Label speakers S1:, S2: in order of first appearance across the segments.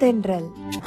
S1: பூந்தென்றல்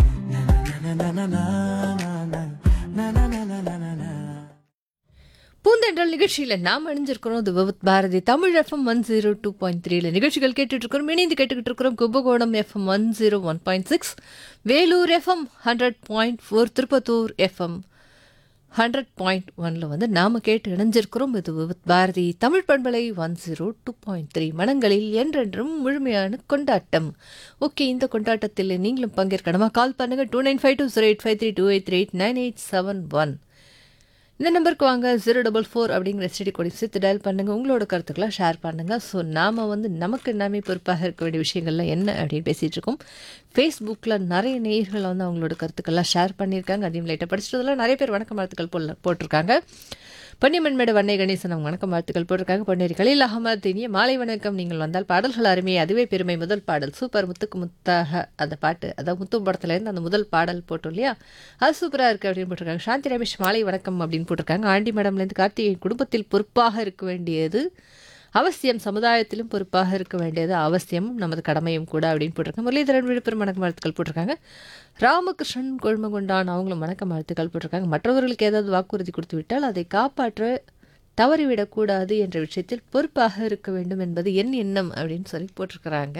S2: பூந்தென்றல் நிகழ்ச்சியில் நாம் அணிஞ்சிருக்கிறோம் இது Vividh Bharati Tamil FM one zero two point த்ரீல நிகழ்ச்சிகள் கேட்டுட்டு இருக்கிறோம் இணைந்து கேட்டுக்கிட்டு இருக்கிறோம் Kumbakonam FM one zero one point six Vellore FM hundred point four Tirupattur FM hundred point ஒன்ல வந்து நாம கேட்டு இணைஞ்சிருக்கிறோம் இது விவித் பாரதி தமிழ் பண்பலை one zero two point three மனங்களில் என்றென்றும் முழுமையான கொண்டாட்டம் ஓகே இந்த கொண்டாட்டத்தில் நீங்களும் பங்கேற்கணுமா கால் பண்ணுங்க two nine five two zero eight five three two eight three eight nine eight seven one இந்த நம்பருக்கு வாங்க ஜீரோ டபுள் ஃபோர் அப்படிங்கிற ஸ்டடி கொடி சேர்த்து டயல் பண்ணுங்க உங்களோட கருத்துக்களை ஷேர் பண்ணுங்க ஸோ நாம வந்து நமக்கு நாமே பொறுப்பாக இருக்க வேண்டிய விஷயங்கள்லாம் என்ன அப்படின்னு பேசிட்டு இருக்கோம் ஃபேஸ்புக்கில் நிறைய நேயர்கள் வந்து அவங்களோட கருத்துக்கள்லாம் ஷேர் பண்ணியிருக்காங்க அதையும் லைட்டாக படிச்சதுல நிறைய பேர் வணக்க வாழ்த்துக்கள் போல போட்டிருக்காங்க பொன்னியம்மன்மேடு வண்ணை கணேசன் அவங்க வணக்கம் வாழ்த்துக்கள் போட்டிருக்காங்க பொன்னேரி கலீல் அகமது இனிய மாலை வணக்கம் நீங்கள் வந்தால் பாடல்கள் அருமை அதுவே பெருமை முதல் பாடல் சூப்பர் முத்துக்கு முத்தாக அந்த பாட்டு அதான் முத்து படத்துலேருந்து அந்த முதல் பாடல் போட்டோம் இல்லையா அது சூப்பராக இருக்குது அப்படின்னு போட்டிருக்காங்க சாந்தி ரமேஷ் மாலை வணக்கம் அப்படின்னு போட்டிருக்காங்க ஆண்டி மேடம்லேருந்து கார்த்திகை குடும்பத்தில் பொறுப்பாக இருக்க வேண்டியது அவசியம் சமுதாயத்திலும் பொறுப்பாக இருக்க வேண்டியது அவசியம் நமது கடமையும் கூட அப்படின்னு போட்டிருக்காங்க முரளிதரன் விழுப்புரம் வணக்கம் வாழ்த்துக்கள் போட்டிருக்காங்க ராமகிருஷ்ணன் கொழுமகுண்டான் அவங்களும் வணக்கம் வாழ்த்துக்கள் போட்டிருக்காங்க மற்றவர்களுக்கு ஏதாவது வாக்குறுதி கொடுத்து விட்டால் அதை காப்பாற்ற தவறிவிடக்கூடாது என்ற விஷயத்தில் பொறுப்பாக இருக்க வேண்டும் என்பது என் எண்ணம் அப்படின்னு சொல்லி போட்டிருக்கிறாங்க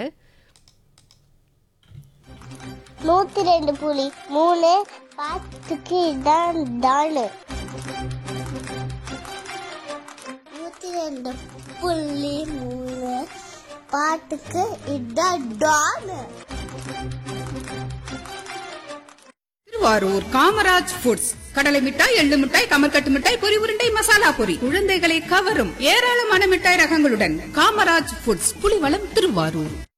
S3: நூத்தி ரெண்டு புலி மூணு பாத்துக்கு இதான் தானு நூத்தி ரெண்டு புள்ளி மூணு பாட்டுக்கு இதான் டானு
S4: திருவாரூர் காமராஜ் ஃபுட்ஸ் கடலை மிட்டாய் எள்ளு மிட்டாய் கமர்கட்டு மிட்டாய் பொரி உருண்டை மசாலா பொரி குழந்தைகளை கவரும் ஏராளமான மிட்டாய் ரகங்களுடன் காமராஜ் ஃபுட்ஸ் புலிவளம் திருவாரூர்